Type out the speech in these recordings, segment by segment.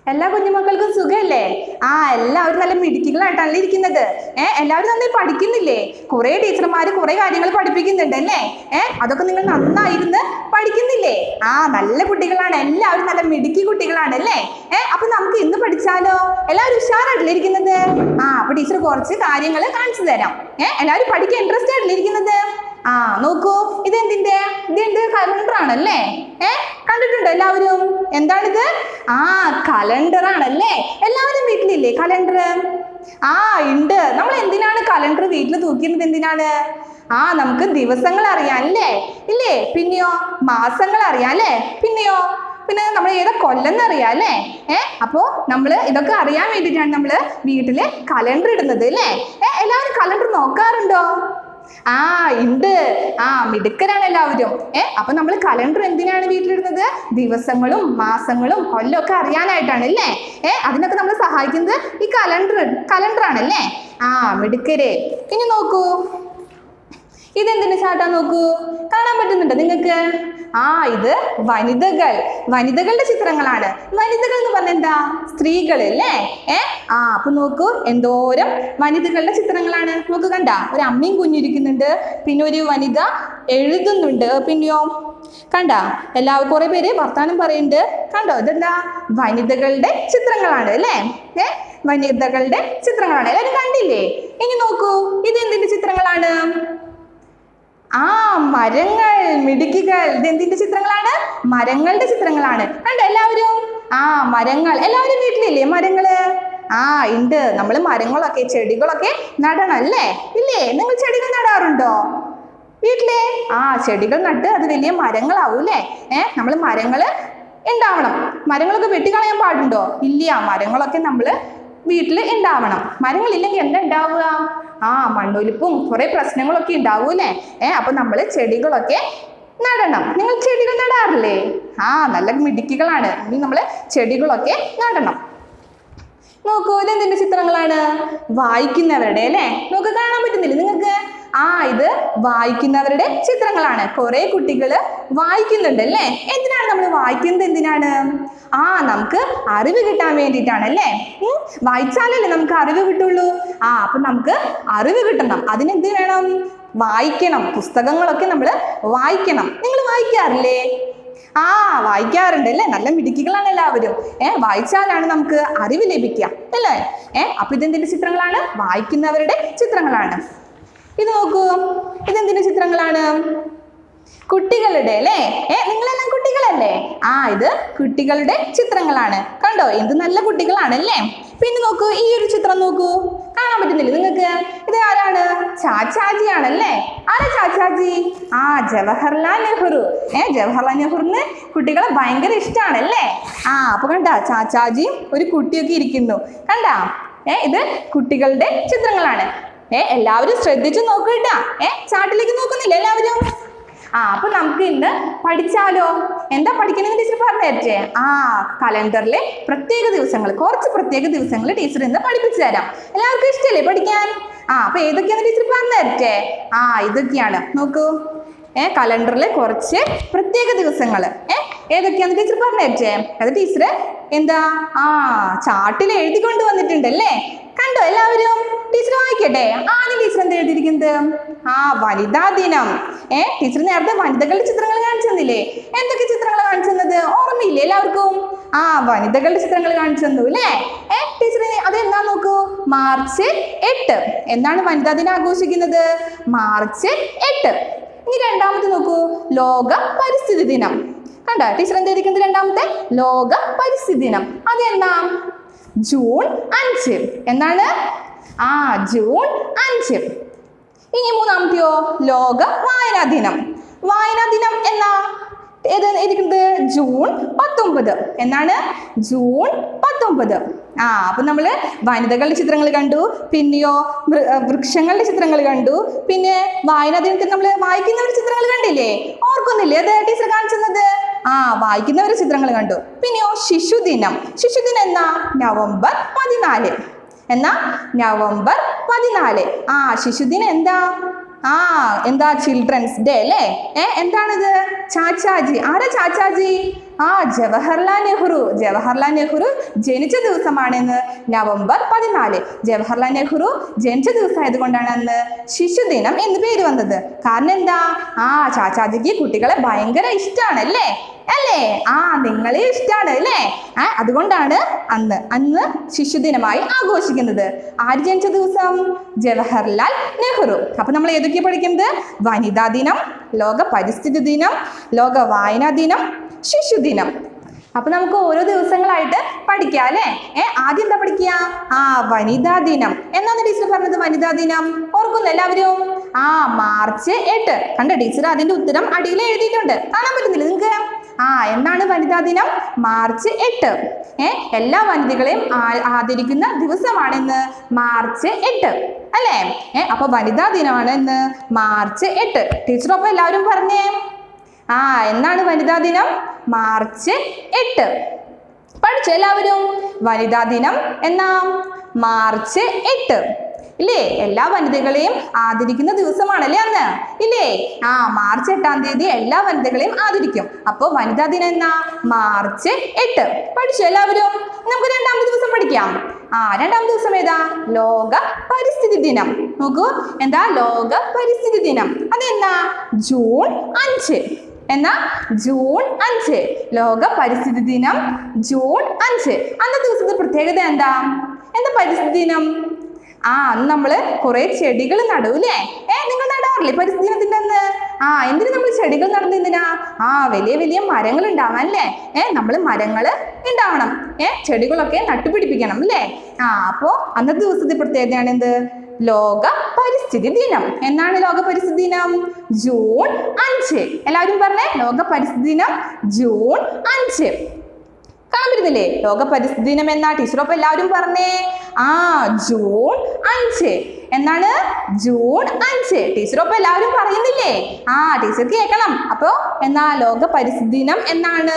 എല്ലാ കുഞ്ഞുമക്കൾക്കും സുഖല്ലേ ആ എല്ലാവരും നല്ല മിടുക്കികളായിട്ടാണല്ലോ ഇരിക്കുന്നത് ഏ എല്ലാവരും നന്നായി പഠിക്കുന്നില്ലേ കുറേ ടീച്ചർമാർ കുറേ കാര്യങ്ങൾ പഠിപ്പിക്കുന്നുണ്ട് അല്ലേ ഏ അതൊക്കെ നിങ്ങൾ നന്നായിരുന്ന് പഠിക്കുന്നില്ലേ ആ നല്ല കുട്ടികളാണ് എല്ലാവരും നല്ല മിടുക്കി കുട്ടികളാണ് അല്ലേ ഏ അപ്പൊ നമുക്ക് ഇന്ന് പഠിച്ചാലോ എല്ലാവരും ഉഷാറായിട്ടല്ലേ ഇരിക്കുന്നത് ആ അപ്പൊ ടീച്ചർ കുറച്ച് കാര്യങ്ങൾ കാണിച്ചു തരാം ഏ എല്ലാവരും പഠിക്കാൻ ഇൻട്രസ്റ്റ് ആയിട്ടല്ലേ ഇരിക്കുന്നത് ആ നോക്കൂ ഇതെന്തിന്റെ ഇതെന്ത് കലണ്ടർ ആണല്ലേ ഏ കണ്ടിട്ടുണ്ടോ എല്ലാവരും എന്താണിത് ആ കലണ്ടർ ആണല്ലേ എല്ലാവരും വീട്ടിലില്ലേ കലണ്ടർ ആ ഉണ്ട് നമ്മൾ എന്തിനാണ് കലണ്ടർ വീട്ടിൽ തൂക്കുന്നത് എന്തിനാണ് ആ നമുക്ക് ദിവസങ്ങൾ അറിയാൻ അല്ലേ ഇല്ലേ പിന്നെയോ മാസങ്ങൾ അറിയാം അല്ലേ പിന്നെയോ പിന്നെ നമ്മൾ ഏതാ കൊല്ലെന്ന് അറിയാം അല്ലേ ഏ അപ്പോൾ നമ്മൾ ഇതൊക്കെ അറിയാൻ വേണ്ടിയിട്ടാണ് നമ്മൾ വീട്ടിൽ കലണ്ടർ ഇടുന്നത് അല്ലേ ഏ എല്ലാവരും കലണ്ടർ നോക്കാറുണ്ടോ ആ ഉണ്ട് ആ മിടുക്കരാണ് എല്ലാവരും ഏ അപ്പൊ നമ്മൾ കലണ്ടർ എന്തിനാണ് വീട്ടിലിടുന്നത് ദിവസങ്ങളും മാസങ്ങളും കൊല്ലമൊക്കെ അറിയാനായിട്ടാണ് അല്ലേ ഏ അതിനൊക്കെ നമ്മൾ സഹായിക്കുന്നത് ഈ കലണ്ടർ കലണ്ടർ ആണല്ലേ ആ മിടുക്കരെ ഇനി നോക്കൂ ഇതെന്തിന്റെ ചാട്ടാ നോക്കൂ കാണാൻ പറ്റുന്നുണ്ടോ നിങ്ങൾക്ക് ആ ഇത് വനിതകൾ വനിതകളുടെ ചിത്രങ്ങളാണ് വനിതകൾ എന്ന് പറഞ്ഞ എന്താ സ്ത്രീകൾ അല്ലേ ഏ ആ അപ്പൊ നോക്കൂ എന്തോരം വനിതകളുടെ ചിത്രങ്ങളാണ് നോക്ക് കണ്ട ഒരു അമ്മയും കുഞ്ഞിരിക്കുന്നുണ്ട് പിന്നെ ഒരു വനിത എഴുതുന്നുണ്ട് പിന്നെയോ കണ്ട എല്ലാവരും കുറെ പേര് വർത്താനം പറയുന്നുണ്ട് കണ്ടോ ഇതെന്താ വനിതകളുടെ ചിത്രങ്ങളാണ് അല്ലേ ഏ വനിതകളുടെ ചിത്രങ്ങളാണ് എല്ലാവരും കണ്ടില്ലേ ഇനി നോക്കൂ ഇത് എന്തിന്റെ ചിത്രങ്ങളാണ് ആ മരങ്ങൾ മിടുക്കികൾ ഇതെന്തിന്റെ ചിത്രങ്ങളാണ് മരങ്ങളുടെ ചിത്രങ്ങളാണ് കണ്ടോ എല്ലാവരും ആ മരങ്ങൾ എല്ലാവരും വീട്ടിലില്ലേ മരങ്ങള് ആ ഉണ്ട് നമ്മൾ മരങ്ങളൊക്കെ ചെടികളൊക്കെ നടണം അല്ലേ ഇല്ലേ നിങ്ങൾ ചെടികൾ നടാറുണ്ടോ വീട്ടിലെ ആ ചെടികൾ നട്ട് അത് വലിയ മരങ്ങളാവും അല്ലേ ഏ നമ്മൾ മരങ്ങൾ ഉണ്ടാവണം മരങ്ങളൊക്കെ വെട്ടിക്കളയാൻ പാടുണ്ടോ ഇല്ല മരങ്ങളൊക്കെ നമ്മൾ വീട്ടിൽ ഉണ്ടാവണം മരങ്ങളില്ലെങ്കിൽ എന്താ ഉണ്ടാവുക ആ മണ്ണൊലിപ്പും കുറെ പ്രശ്നങ്ങളൊക്കെ ഉണ്ടാവൂലേ ഏ അപ്പൊ നമ്മൾ ചെടികളൊക്കെ നടണം നിങ്ങൾ ചെടികൾ നടാറില്ലേ ആ നല്ല മിടുക്കികളാണ് ഇനി നമ്മൾ ചെടികളൊക്കെ നടണം നോക്കൂ ഇതെന്തിന്റെ ചിത്രങ്ങളാണ് വായിക്കുന്നവരുടെ അല്ലേ നോക്ക് കാണാൻ പറ്റുന്നില്ലേ നിങ്ങൾക്ക് ആ ഇത് വായിക്കുന്നവരുടെ ചിത്രങ്ങളാണ് കുറെ കുട്ടികൾ വായിക്കുന്നുണ്ട് അല്ലേ എന്തിനാണ് നമ്മൾ വായിക്കുന്നത് എന്തിനാണ് ആ നമുക്ക് അറിവ് കിട്ടാൻ വേണ്ടിയിട്ടാണ് അല്ലേ ഉം, വായിച്ചാലല്ലേ നമുക്ക് അറിവ് കിട്ടുള്ളൂ ആ അപ്പൊ നമുക്ക് അറിവ് കിട്ടണം അതിനെന്ത് വേണം വായിക്കണം പുസ്തകങ്ങളൊക്കെ നമ്മൾ വായിക്കണം നിങ്ങൾ വായിക്കാറില്ലേ ആ വായിക്കാറുണ്ട് അല്ലേ നല്ല മിടുക്കികളാണ് എല്ലാവരും ഏ വായിച്ചാലാണ് നമുക്ക് അറിവ് ലഭിക്കുക അല്ലേ ഏ അപ്പൊ ഇതെന്തിന്റെ ചിത്രങ്ങളാണ് വായിക്കുന്നവരുടെ ചിത്രങ്ങളാണ് ഇത് നോക്കൂ ഇതെന്തിന്റെ ചിത്രങ്ങളാണ് കുട്ടികളുടെ അല്ലേ ഏ നിങ്ങളെല്ലാം കുട്ടികളല്ലേ ആ ഇത് കുട്ടികളുടെ ചിത്രങ്ങളാണ് കണ്ടോ എന്ത് നല്ല കുട്ടികളാണല്ലേ പിന്നെ നോക്കൂ ഈ ഒരു ചിത്രം നോക്കൂ കാണാൻ പറ്റുന്നില്ലേ നിങ്ങൾക്ക് ഇത് ആരാണ് ചാച്ചാജി ആണല്ലേ ആരാ ചാച്ചാജി ആ ജവഹർലാൽ നെഹ്റു ഏ ജവഹർലാൽ നെഹ്റുവിന് കുട്ടികളെ ഭയങ്കര ഇഷ്ടമാണല്ലേ ആ അപ്പൊ കണ്ട ചാച്ചാജിയും ഒരു കുട്ടിയൊക്കെ ഇരിക്കുന്നു കണ്ടാ ഏ ഇത് കുട്ടികളുടെ ചിത്രങ്ങളാണ് ഏ എല്ലാവരും ശ്രദ്ധിച്ചു നോക്കൂട്ടാ ഏ ചാട്ടിലേക്ക് നോക്കുന്നില്ല എല്ലാവരും ആ അപ്പൊ നമുക്ക് ഇന്ന് പഠിച്ചാലോ എന്താ പഠിക്കണമെന്ന് ടീച്ചർ പറഞ്ഞു തരട്ടെ ആ കലണ്ടറിലെ പ്രത്യേക ദിവസങ്ങൾ കുറച്ച് പ്രത്യേക ദിവസങ്ങൾ ടീച്ചർ ഇന്ന് പഠിപ്പിച്ചു തരാം എല്ലാവർക്കും ഇഷ്ടമല്ലേ പഠിക്കാൻ ആ അപ്പൊ ഏതൊക്കെയാന്ന് ടീച്ചർ പറഞ്ഞു തരട്ടെ ആ ഇതൊക്കെയാണ് നോക്കൂ ഏ കലണ്ടറിലെ കുറച്ച് പ്രത്യേക ദിവസങ്ങൾ ഏ ഏതൊക്കെയാന്ന് ടീച്ചർ പറഞ്ഞു തരട്ടെ അത് ടീച്ചർ എന്താ ആ ചാട്ടിൽ എഴുതി കൊണ്ട് വന്നിട്ടുണ്ടല്ലേ കണ്ടോ എല്ലാവരും ടീച്ചർ വായിക്കട്ടെ ആദ്യം ടീച്ചർ എന്താ എഴുതിയിരിക്കുന്നത് ആ വനിതാ ദിനം ഏ ടീച്ചർ നേരത്തെ വനിതകളുടെ ചിത്രങ്ങൾ കാണിച്ചു തന്നില്ലേ എന്തൊക്കെ ചിത്രങ്ങൾ കാണിച്ചു തന്നത് ഓർമ്മയില്ലേ എല്ലാവർക്കും ആ വനിതകളുടെ ചിത്രങ്ങൾ കാണിച്ചു തന്നു അല്ലേ ഏ ടീച്ചർ അത് എന്നാ നോക്കൂ മാർച്ച് എട്ട് എന്നാണ് വനിതാ ദിനം ആഘോഷിക്കുന്നത് മാർച്ച് എട്ട് ഇനി രണ്ടാമത്തെ നോക്കൂ ലോക പരിസ്ഥിതി ദിനം കണ്ടോ ടീച്ചർ എന്താ എഴുതിയിരിക്കുന്നത് രണ്ടാമത്തെ ലോക പരിസ്ഥിതി ദിനം അതെന്നാ ജൂൺ അഞ്ച് എന്നാണ് ആ ജൂൺ അഞ്ച് ഇനി മൂന്നാമത്തെയോ ലോക വായനാ ദിനം വായനാ ദിനം എന്നാ ഏത് ഇരിക്കുന്നത് ജൂൺ പത്തൊമ്പത് എന്നാണ് ജൂൺ പത്തൊമ്പത് ആ അപ്പൊ നമ്മൾ വനിതകളുടെ ചിത്രങ്ങൾ കണ്ടു പിന്നെയോ വൃ- ആ, വൃക്ഷങ്ങളുടെ ചിത്രങ്ങൾ കണ്ടു പിന്നെ വായനാ ദിനത്തിൽ നമ്മൾ വായിക്കുന്നവരുടെ ചിത്രങ്ങൾ കണ്ടില്ലേ ഓർക്കുന്നില്ലേ അത് ടീച്ചർ കാണിച്ചത് ആ വായിക്കുന്നവരുടെ ചിത്രങ്ങൾ കണ്ടു പിന്നെയോ ശിശുദിനം ശിശുദിനം എന്നാ നവംബർ പതിനാല് എന്നാ നവംബർ പതിനാല് ആ ശിശുദിനം എന്താ ആ എന്താ ചിൽഡ്രൻസ് ഡേ അല്ലേ ഏ എന്താണിത് ചാച്ചാജി ആരാ ചാച്ചാജി ആ ജവഹർലാൽ നെഹ്റു ജവഹർലാൽ നെഹ്റു ജനിച്ച ദിവസമാണെന്ന് നവംബർ പതിനാല് ജവഹർലാൽ നെഹ്റു ജനിച്ച ദിവസമായതുകൊണ്ടാണ് അന്ന് ശിശുദിനം എന്ന് പേര് വന്നത് കാരണം എന്താ ആ ചാച്ചാജിക്ക് കുട്ടികളെ ഭയങ്കര ഇഷ്ടമാണ് അല്ലേ അല്ലേ ആ നിങ്ങളെ ഇഷ്ടമാണ് അല്ലേ ആ അതുകൊണ്ടാണ് അന്ന് അന്ന് ശിശുദിനമായി ആഘോഷിക്കുന്നത് ആര് ജനിച്ച ദിവസം ജവഹർലാൽ നെഹ്റു അപ്പൊ നമ്മൾ ഏതൊക്കെയാ പഠിക്കുന്നത് വനിതാ ദിനം ലോക പരിസ്ഥിതി ദിനം ലോക വായനാ ദിനം ശിശുദിനം അപ്പൊ നമുക്ക് ഓരോ ദിവസങ്ങളായിട്ട് പഠിക്കാം അല്ലേ ഏ ആദ്യം എന്താ പഠിക്കുക ആ വനിതാ ദിനം എന്നാണ് ടീച്ചർ പറഞ്ഞത് വനിതാ ദിനം ഓർക്കുന്നു എല്ലാവരും ആ മാർച്ച് എട്ട് കണ്ട ടീച്ചർ അതിന്റെ ഉത്തരം അടിയിൽ എഴുതിയിട്ടുണ്ട് കാണാൻ പറ്റുന്നില്ല നിങ്ങൾക്ക് ആ എന്നാണ് വനിതാ ദിനം മാർച്ച് എട്ട് ഏ എല്ലാ വനിതകളെയും ആ- ആദരിക്കുന്ന ദിവസമാണെന്ന് മാർച്ച് എട്ട് അല്ലേ ഏ അപ്പൊ വനിതാ ദിനമാണ് ഇന്ന് മാർച്ച് എട്ട് ടീച്ചറൊപ്പം എല്ലാവരും പറഞ്ഞേ ആ എന്നാണ് വനിതാ ദിനം മാർച്ച് എട്ട് പഠിച്ചു എല്ലാവരും വനിതാ ദിനം എന്നാ മാർച്ച് എട്ട് ഇല്ലേ എല്ലാ വനിതകളെയും ആദരിക്കുന്ന ദിവസമാണല്ലേ അന്ന് ഇല്ലേ ആ മാർച്ച് എട്ടാം തീയതി എല്ലാ വനിതകളെയും ആദരിക്കും അപ്പോൾ വനിതാ ദിനം എന്നാ മാർച്ച് എട്ട് പഠിച്ചു എല്ലാവരും നമുക്ക് രണ്ടാമത്തെ ദിവസം പഠിക്കാം ആ രണ്ടാമത്തെ ദിവസം ഏതാ ലോക പരിസ്ഥിതി ദിനം നോക്കൂ എന്താ ലോക പരിസ്ഥിതി ദിനം അതെന്നാ ജൂൺ അഞ്ച് എന്നാ ജൂൺ അഞ്ച് ലോക പരിസ്ഥിതി ദിനം ജൂൺ അഞ്ച് അന്നത്തെ ദിവസത്തെ പ്രത്യേകത എന്താ എന്താ പരിസ്ഥിതി ദിനം ആ അന്ന് നമ്മൾ കുറെ ചെടികൾ നടും അല്ലേ ഏ നിങ്ങൾ നടാറില്ലേ പരിസ്ഥിതി ദിനത്തിന്റെ അന്ന് ആ എന്തിനു നമ്മൾ ചെടികൾ നടുന്നത് എന്തിനാ ആ വലിയ വലിയ മരങ്ങൾ ഉണ്ടാവാൻ അല്ലേ ഏ നമ്മൾ മരങ്ങൾ ഉണ്ടാവണം ഏ ചെടികളൊക്കെ നട്ടുപിടിപ്പിക്കണം അല്ലേ ആ അപ്പോ അന്നത്തെ ദിവസത്തെ പ്രത്യേകതയാണ് എന്ത് ലോക പരിസ്ഥിതി ദിനം എന്നാണ് ലോക പരിസ്ഥിതി ദിനം ജൂൺ അഞ്ച് എല്ലാവരും പറഞ്ഞേ ലോക പരിസ്ഥിതി ദിനം ജൂൺ അഞ്ച് കാണാൻ പറ്റുന്നില്ലേ ലോക പരിസ്ഥിതി ദിനം എന്നാ ടീച്ചറൊപ്പം എല്ലാവരും പറഞ്ഞേ ആ ജൂൺ അഞ്ച് എന്നാണ് ജൂൺ അഞ്ച് ടീച്ചറൊപ്പം എല്ലാവരും പറയുന്നില്ലേ ആ ടീച്ചർ കേൾക്കണം അപ്പോ എന്നാ ലോക പരിസ്ഥിതി ദിനം എന്നാണ്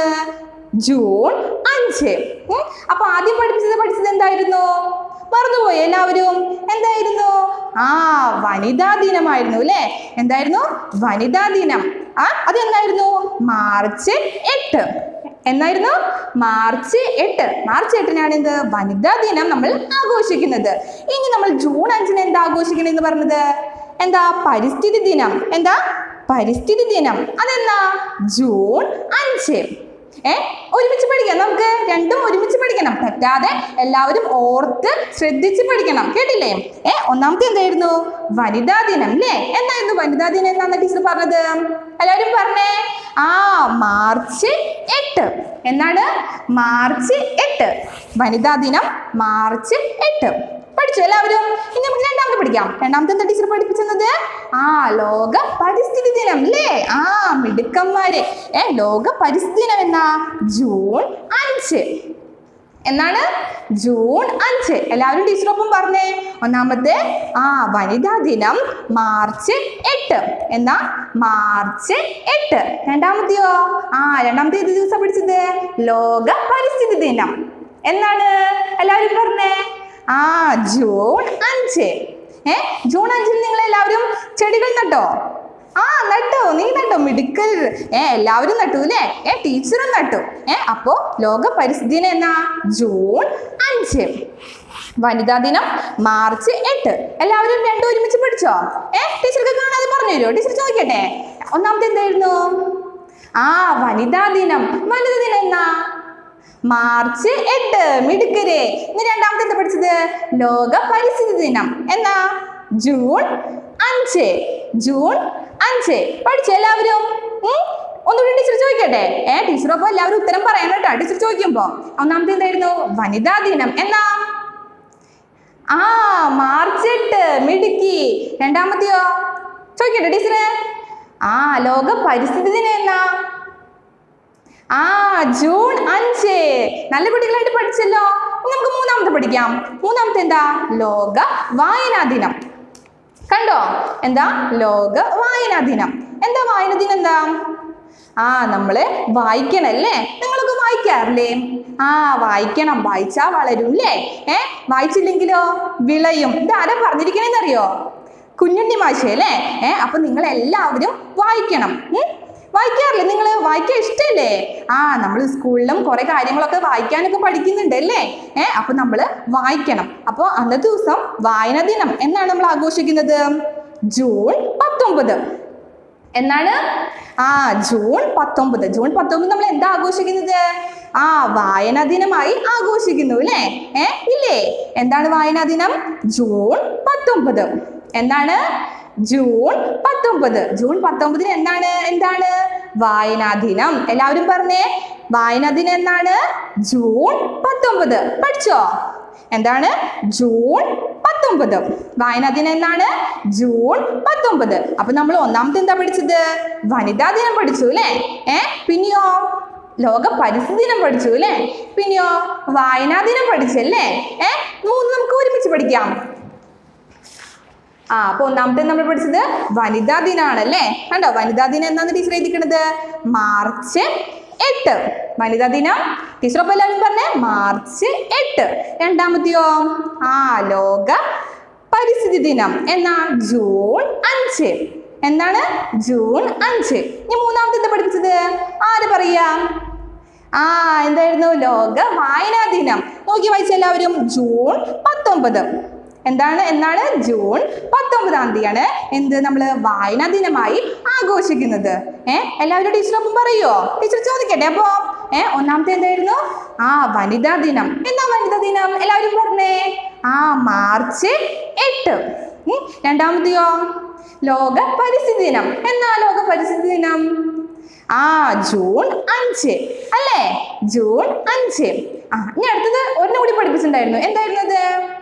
ജൂൺ അഞ്ച് ഉം. അപ്പൊ ആദ്യം പഠിപ്പിച്ചത് പഠിച്ചത് എന്തായിരുന്നു മറന്നുപോയി എല്ലാവരും എന്തായിരുന്നു ആ വനിതാ ദിനമായിരുന്നു അല്ലേ എന്തായിരുന്നു വനിതാ ദിനം ആ അതെന്നായിരുന്നു മാർച്ച് എട്ട് എന്നായിരുന്നു മാർച്ച് എട്ട് മാർച്ച് എട്ടിനാണ് എന്ത് വനിതാ ദിനം നമ്മൾ ആഘോഷിക്കുന്നത് ഇനി നമ്മൾ ജൂൺ അഞ്ചിന് എന്താ ആഘോഷിക്കണെന്ന് പറഞ്ഞത് എന്താ പരിസ്ഥിതി ദിനം എന്താ പരിസ്ഥിതി ദിനം അതെന്നാ ജൂൺ അഞ്ച് ഏ ഒരുമിച്ച് പഠിക്കാം നമുക്ക് രണ്ടും ഒരുമിച്ച് പഠിക്കണം തെറ്റാതെ എല്ലാവരും ഓർത്ത് ശ്രദ്ധിച്ച് പഠിക്കണം കേട്ടില്ലേ ഏ ഒന്നാമത്തെ എന്തായിരുന്നു വനിതാ ദിനം അല്ലേ എന്നായിരുന്നു വനിതാ ദിനം എന്നാണ് ടീച്ചർ പറഞ്ഞത് എല്ലാവരും പറഞ്ഞേ ആ മാർച്ച് എട്ട് എന്നാണ് മാർച്ച് എട്ട് വനിതാ ദിനം മാർച്ച് എട്ട് പഠിച്ചു എല്ലാവരും ഇനി നമുക്ക് രണ്ടാമത്തെ പഠിക്കാം രണ്ടാമത്തെ എന്താ ടീച്ചർ പഠിപ്പിച്ചത് ആ ലോക പരിസ്ഥിതി ദിനം അല്ലേ ആ മിടുക്കന്മാര് ഏ ലോക പരിസ്ഥിതി ദിനം എന്നാ ജൂൺ അഞ്ച് എന്നാണ് ജൂൺ അഞ്ച് എല്ലാവരും ടീച്ചറൊപ്പം പറഞ്ഞേ ഒന്നാമത്തെ ആ വനിതാ ദിനം മാർച്ച് എട്ട് എന്നാ മാർച്ച് എട്ട് രണ്ടാമത്തെയോ ആ രണ്ടാമത്തെ ഏത് ദിവസം പഠിച്ചത് ലോക പരിസ്ഥിതി ദിനം എന്നാണ് എല്ലാവരും പറഞ്ഞേ ആ ജൂൺ അഞ്ച് ഏ ജൂൺ അഞ്ചിന് നിങ്ങൾ എല്ലാവരും ചെടികൾ നട്ടോ ആ നട്ടോ നീ നട്ടോ മിടുക്കൽ ഏ എല്ലാവരും നട്ടു അല്ലേ ഏ ടീച്ചറും നട്ടു ഏ അപ്പോ ലോക പരിസ്ഥിതി ദിനം എന്നാ ജൂൺ അഞ്ച് വനിതാ ദിനം മാർച്ച് എട്ട് എല്ലാവരും രണ്ടും ഒരുമിച്ച് പഠിച്ചോ ഏ ടീച്ചർക്ക് കാണാതെ പറഞ്ഞു തരുമോ ടീച്ചർ ചോദിക്കട്ടെ ഒന്നാമത്തെ എന്തായിരുന്നു ആ വനിതാ ദിനം വനിതാ ദിനം എന്നാ മാർച്ച് എട്ട് മിടുക്കരെ ഇനി രണ്ടാമത്തെ എന്താ പഠിച്ചത് ലോക പരിസ്ഥിതി ദിനം എന്നാ ജൂൺ അഞ്ച് ജൂൺ അഞ്ച് പഠിച്ചോ എല്ലാവരും ഉം? ഒന്നുകൂടി ടീച്ചർ ചോദിക്കട്ടെ ഏ ടീച്ചറൊപ്പം എല്ലാവരും ഉത്തരം പറയണം കേട്ടോ ടീച്ചർ ചോദിക്കുമ്പോ ഒന്നാമത്തെ എന്തായിരുന്നു വനിതാ ദിനം എന്നാ ആ മാർച്ച് എട്ട് മിടുക്കി രണ്ടാമത്തെയോ ചോദിക്കട്ടെ ടീച്ചറെ ആ ലോക പരിസ്ഥിതി ദിനം എന്നാ ആ ജൂൺ അഞ്ച് നല്ല കുട്ടികളായിട്ട് പഠിച്ചല്ലോ ഇനി നമുക്ക് മൂന്നാമത്തെ പഠിക്കാം മൂന്നാമത്തെ എന്താ ലോക വായനാ ദിനം കണ്ടോ എന്താ ലോക വായനാ ദിനം എന്താ വായനാ ദിനം എന്താ ആ നമ്മള് വായിക്കണം അല്ലേ നിങ്ങളൊക്കെ വായിക്കാറില്ലേ ആ വായിക്കണം വായിച്ചാ വളരും അല്ലേ ഏ വായിച്ചില്ലെങ്കിലോ വിളയും ഇത് ആരാ പറഞ്ഞിരിക്കണേന്നറിയോ കുഞ്ഞുണ്ണി മാഷ അല്ലേ ഏ അപ്പൊ നിങ്ങൾ എല്ലാവരും വായിക്കണം ഉം? വായിക്കാറില്ലേ നിങ്ങൾ വായിക്കാൻ ഇഷ്ടമല്ലേ ആ നമ്മൾ സ്കൂളിലും കുറെ കാര്യങ്ങളൊക്കെ വായിക്കാനൊക്കെ പഠിക്കുന്നുണ്ട് അല്ലേ ഏ അപ്പൊ നമ്മൾ വായിക്കണം അപ്പോൾ അന്നത്തെ ദിവസം വായനാ ദിനം എന്നാണ് നമ്മൾ ആഘോഷിക്കുന്നത് ജൂൺ പത്തൊമ്പത് എന്നാണ് ആ ജൂൺ പത്തൊമ്പത് ജൂൺ പത്തൊമ്പത് നമ്മൾ എന്താ ആഘോഷിക്കുന്നത് ആ വായനാ ദിനമായി ആഘോഷിക്കുന്നു അല്ലേ ഏ ഇല്ലേ എന്താണ് വായനാ ദിനം ജൂൺ പത്തൊമ്പത് എന്താണ് ജൂൺ പത്തൊമ്പത് ജൂൺ പത്തൊമ്പതിന് എന്താണ് എന്താണ് വായനാ ദിനം എല്ലാവരും പറഞ്ഞേ വായനാ ദിനം എന്നാണ് ജൂൺ പത്തൊമ്പത് പഠിച്ചോ എന്താണ് ജൂൺ പത്തൊമ്പത് വായനാ ദിനം എന്നാണ് ജൂൺ പത്തൊമ്പത് അപ്പൊ നമ്മൾ ഒന്നാമത്തെ എന്താ പഠിച്ചത് വനിതാ ദിനം പഠിച്ചു അല്ലേ ഏ പിന്നെയോ ലോക പരിസ്ഥിതി ദിനം പഠിച്ചു അല്ലേ പിന്നെയോ വായനാ ദിനം പഠിച്ചല്ലേ ഏ മൂന്ന് നമുക്ക് ഒരുമിച്ച് പഠിക്കാം ആ അപ്പൊ ഒന്നാമത്തെ നമ്മൾ പഠിച്ചത് വനിതാ ദിനാണല്ലേ കണ്ടോ വനിതാ ദിനം എന്നാണ് ടീച്ചർ എഴുതിക്കണത് മാർച്ച് എട്ട് വനിതാ ദിനം ടീച്ചർ ഒപ്പം എല്ലാവരും പറഞ്ഞേ മാർച്ച് എട്ട് രണ്ടാമത്തെയോ ആ ലോക പരിസ്ഥിതി ദിനം എന്നാ ജൂൺ അഞ്ച് എന്താണ് ജൂൺ അഞ്ച് ഇനി മൂന്നാമത്തെ എന്താ പഠിപ്പിച്ചത് ആര് പറയാ ആ എന്തായിരുന്നു ലോക വായനാ ദിനം നോക്കി വായിച്ച എല്ലാവരും ജൂൺ പത്തൊമ്പത് എന്താണ് എന്നാണ് ജൂൺ പത്തൊമ്പതാം തീയതിയാണ് എന്ത് നമ്മൾ വായനാ ദിനമായി ആഘോഷിക്കുന്നത് ഏ എല്ലാവരും ടീച്ചറൊപ്പം പറയുമോ ടീച്ചർ ചോദിക്കട്ടെ അപ്പോ ഏ ഒന്നാമത്തെ എന്തായിരുന്നു ആ വനിതാ ദിനം എന്താ വനിതാ ദിനം എല്ലാവരും പറഞ്ഞേ ആ മാർച്ച് എട്ട് ഉം, രണ്ടാമത്തെയോ ലോക പരിസ്ഥിതി ദിനം എന്നാ ലോക പരിസ്ഥിതി ദിനം ആ ജൂൺ അഞ്ച് അല്ലേ ജൂൺ അഞ്ച് ആ ഇനി അടുത്തത് ഒരെണ്ണം കൂടി പഠിപ്പിച്ചിട്ടുണ്ടായിരുന്നു എന്തായിരുന്നത്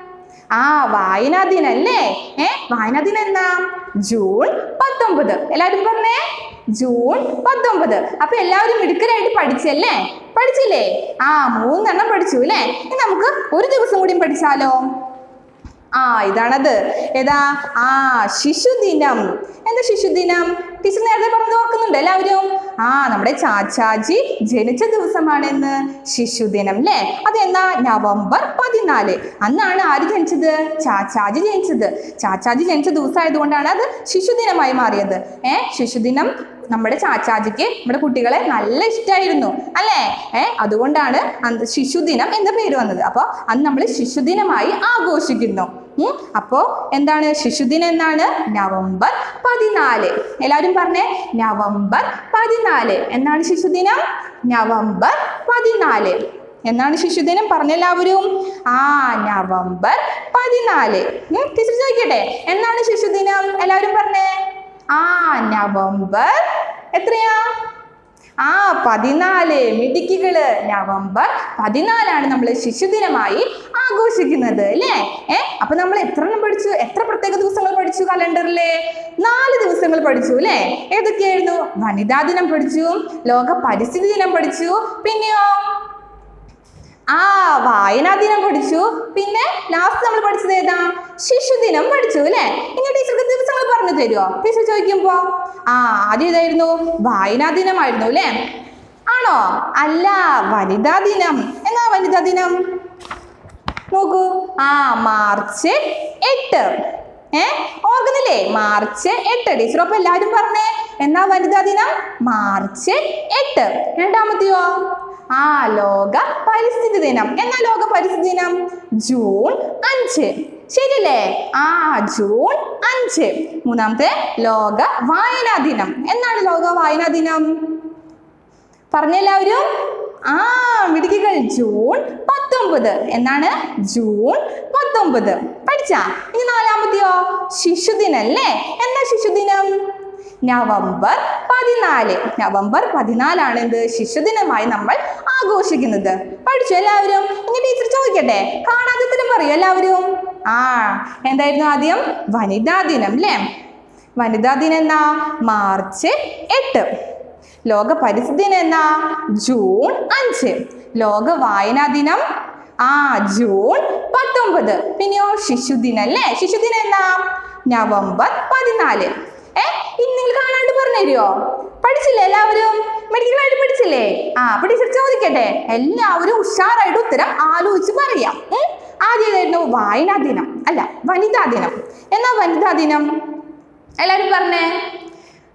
ആ വായനാ ദിനം അല്ലേ ഏ വായനാ ദിനം എന്നാ ജൂൺ പത്തൊമ്പത് എല്ലാവരും പറഞ്ഞേ ജൂൺ പത്തൊമ്പത് അപ്പൊ എല്ലാവരും മിടുക്കരായിട്ട് പഠിച്ചല്ലേ പഠിച്ചില്ലേ ആ മൂന്നെണ്ണം പഠിച്ചു അല്ലേ ഇനി നമുക്ക് ഒരു ദിവസം കൂടിയും പഠിച്ചാലോ ആ ഇതാണത് ഏതാ ആ ശിശുദിനം എന്താ ശിശുദിനം ടീച്ചർ നേരത്തെ പറഞ്ഞു ഓർക്കുന്നുണ്ട് എല്ലാവരും ആ നമ്മുടെ ചാച്ചാജി ജനിച്ച ദിവസമാണെന്ന് ശിശുദിനം അല്ലേ അതെന്നാ നവംബർ പതിനാല് അന്നാണ് ആര് ജനിച്ചത് ചാച്ചാജി ജനിച്ചത് ചാച്ചാജി ജനിച്ച ദിവസം ആയതുകൊണ്ടാണ് അത് ശിശുദിനമായി മാറിയത് ഏ ശിശുദിനം നമ്മുടെ ചാച്ചാജിക്ക് നമ്മുടെ കുട്ടികളെ നല്ല ഇഷ്ടമായിരുന്നു അല്ലേ ഏ അതുകൊണ്ടാണ് അന്ന് ശിശുദിനം എന്ന പേര് വന്നത് അപ്പോൾ അന്ന് നമ്മൾ ശിശുദിനമായി ആഘോഷിക്കുന്നു ഉം. അപ്പോ എന്താണ് ശിശുദിനം എന്നാണ് നവംബർ പതിനാല് എല്ലാവരും പറഞ്ഞേ നവംബർ പതിനാല് എന്നാണ് ശിശുദിനം നവംബർ പതിനാല് എന്നാണ് ശിശുദിനം പറഞ്ഞെല്ലാവരും ആ നവംബർ പതിനാല് ഉം, ടീച്ചർ ചോദിക്കട്ടെ എന്നാണ് ശിശുദിനം എല്ലാവരും പറഞ്ഞേ ആ നവംബർ എത്രയാ ആ പതിനാല് മിടുക്കികള് നവംബർ പതിനാലാണ് നമ്മൾ ശിശുദിനമായി ആഘോഷിക്കുന്നത് അല്ലേ ഏ അപ്പൊ നമ്മൾ എത്ര എണ്ണം പഠിച്ചു എത്ര പ്രത്യേക ദിവസങ്ങൾ പഠിച്ചു കലണ്ടറിലെ നാല് ദിവസങ്ങൾ പഠിച്ചു അല്ലേ ഏതൊക്കെയായിരുന്നു വനിതാ ദിനം പഠിച്ചു ലോക പരിസ്ഥിതി ദിനം പഠിച്ചു പിന്നെയോ ആ വായനാ ദിനം പഠിച്ചു പിന്നെ ലാസ്റ്റ് നമ്മൾ പഠിച്ചത് ഏതാ ശിശുദിനം പഠിച്ചു അല്ലേ ഇനി ടീച്ചർക്ക് ദിവസങ്ങൾ പറഞ്ഞു തരുമോ ടീച്ചർ ചോദിക്കുമ്പോ ആ ആദ്യം ഏതായിരുന്നു വായനാ ദിനമായിരുന്നു അല്ലേ ആണോ അല്ല വനിതാ ദിനം എന്നാ വനിതാ ദിനം നോക്കൂ ആ മാർച്ച് എട്ട് ഏ ഓർക്കുന്നില്ലേ മാർച്ച് എട്ട് ടീച്ചർ അപ്പൊ എല്ലാവരും പറഞ്ഞേ എന്നാ വനിതാ ദിനം മാർച്ച് എട്ട് രണ്ടാമത്തെയോ ആ ലോക പരിസ്ഥിതി ദിനം എന്നാ ലോക പരിസ്ഥിതി ദിനം ജൂൺ അഞ്ച് ശരിയല്ലേ ആ ജൂൺ അഞ്ച് മൂന്നാമത്തെ ലോക വായനാ ദിനം എന്നാണ് ലോക വായനാ ദിനം പറഞ്ഞെല്ലാവരും ആ മിടുക്കികൾ ജൂൺ പത്തൊമ്പത് എന്നാണ് ജൂൺ പത്തൊമ്പത് പഠിച്ചാ ഇനി നാലാമത്തെയോ ശിശുദിനം അല്ലേ എന്താ ശിശുദിനം നവംബർ പതിനാല് നവംബർ പതിനാലാണ് എന്ത് ശിശുദിനമായി നമ്മൾ ആഘോഷിക്കുന്നത് പഠിച്ചു എല്ലാവരും ഇനി ടീച്ചർ ചോദിക്കട്ടെ കാണാത്തതിനും പറയൂ എല്ലാവരും ആ എന്തായിരുന്നു ആദ്യം വനിതാ ദിനം അല്ലേ വനിതാ ദിനം എന്നാ മാർച്ച് എട്ട് ലോക പരിസ്ഥിതി ദിനം എന്നാ ജൂൺ അഞ്ച് ലോക വായനാ ദിനം ആ ജൂൺ പത്തൊമ്പത് പിന്നെയോ ശിശുദിനം അല്ലേ ശിശുദിനം എന്നാ നവംബർ പതിനാല് ഏ ഇനി നിങ്ങൾ കാണാണ്ട് പറഞ്ഞുതരുമോ പഠിച്ചില്ലേ എല്ലാവരും മെഡിക്കലായിട്ട് പഠിച്ചില്ലേ ആ അപ്പൊ ടീച്ചർ ചോദിക്കട്ടെ എല്ലാവരും ഉഷാറായിട്ട് ഉത്തരം ആലോചിച്ച് പറയാം ഉം? ആദ്യം ഏതായിരുന്നു വായനാ ദിനം അല്ല വനിതാ ദിനം എന്നാ വനിതാ ദിനം എല്ലാവരും പറഞ്ഞേ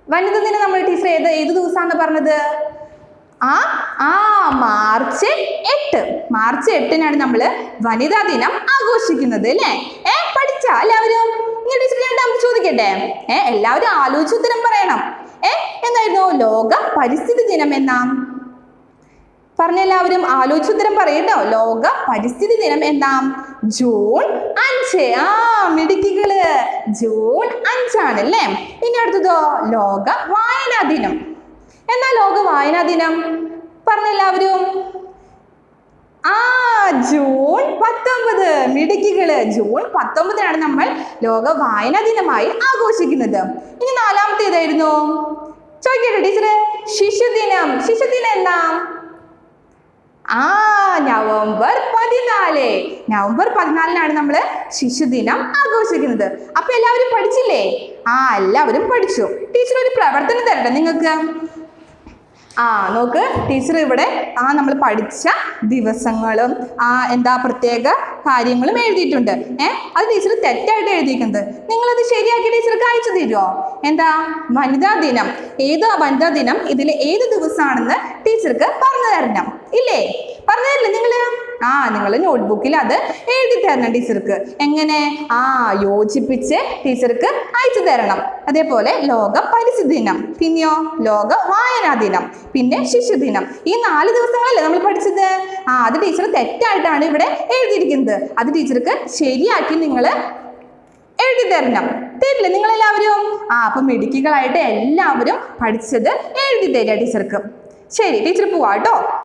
വനിതാ ദിനം നമ്മൾ ടീച്ചർ ഏത് ഏത് ദിവസമാണ് പറഞ്ഞത് ആ ആ മാർച്ച് എട്ട് മാർച്ച് എട്ടിനാണ് നമ്മൾ വനിതാ ദിനം ആഘോഷിക്കുന്നത് അല്ലേ ഏ പഠിച്ച എല്ലാവരും ഇങ്ങനെ ടീച്ചർ രണ്ടാമത് ചോദിക്കട്ടെ ഏ എല്ലാവരും ആലോചിച്ച് ഉത്തരം പറയണം ഏ എന്തായിരുന്നു ലോക പരിസ്ഥിതി ദിനം എന്നാ പറഞ്ഞ എല്ലാവരും ആലോചിച്ച് ഉത്തരം പറയട്ടോ ലോക പരിസ്ഥിതി ദിനം എന്നാ ജൂൺ അഞ്ച് ആ മിടുക്കികള് ജൂൺ അഞ്ചാണ് അല്ലേ ഇനി അടുത്തതോ ലോക വായനാ ദിനം എന്നാ ലോക വായനാ ദിനം പറഞ്ഞ എല്ലാവരും ആ ജൂൺ പത്തൊമ്പത് മിടുക്കികള് ജൂൺ പത്തൊമ്പതിനാണ് നമ്മൾ ലോക വായനാ ദിനമായി ആഘോഷിക്കുന്നത് ഇനി നാലാമത്തെ ഏതായിരുന്നു ചോദിക്കട്ടെ ടീച്ചറെ ശിശുദിനം ശിശുദിനം എന്നാ ആ നവംബർ പതിനാല് നവംബർ പതിനാലിനാണ് നമ്മൾ ശിശുദിനം ആഘോഷിക്കുന്നത് അപ്പൊ എല്ലാവരും പഠിച്ചില്ലേ ആ എല്ലാവരും പഠിച്ചു ടീച്ചർ ഒരു പ്രവർത്തനം തരട്ടെ നിങ്ങൾക്ക് ആ നോക്ക് ടീച്ചർ ഇവിടെ ആ നമ്മൾ പഠിച്ച ദിവസങ്ങളും ആ എന്താ പ്രത്യേക കാര്യങ്ങളും എഴുതിയിട്ടുണ്ട് ഏ അത് ടീച്ചർ തെറ്റായിട്ട് എഴുതിയിരിക്കുന്നത് നിങ്ങളത് ശരിയാക്കി ടീച്ചർക്ക് അയച്ചു തരുമോ എന്താ വനിതാ ദിനം ഏത് വനിതാ ദിനം ഇതിൽ ഏത് ദിവസമാണെന്ന് ടീച്ചർക്ക് പറഞ്ഞു തരണം ഇല്ലേ പറഞ്ഞു തരില്ലേ നിങ്ങൾ ആ നിങ്ങൾ നോട്ട്ബുക്കിൽ അത് എഴുതി തരണം ടീച്ചർക്ക് എങ്ങനെ ആ യോജിപ്പിച്ച് ടീച്ചർക്ക് അയച്ചു തരണം അതേപോലെ ലോക പരിസ്ഥിതി ദിനം പിന്നെയോ ലോക വായനാ ദിനം പിന്നെ ശിശുദിനം ഈ നാല് ദിവസങ്ങളല്ലേ നമ്മൾ പഠിച്ചത് ആ അത് ടീച്ചർ തെറ്റായിട്ടാണ് ഇവിടെ എഴുതിയിരിക്കുന്നത് അത് ടീച്ചർക്ക് ശരിയാക്കി നിങ്ങൾ എഴുതി തരണം തരില്ല നിങ്ങൾ എല്ലാവരും ആ അപ്പൊ മിടുക്കികളായിട്ട് എല്ലാവരും പഠിച്ചത് എഴുതി തരിക ടീച്ചർക്ക് ശരി ടീച്ചർ പോവാട്ടോ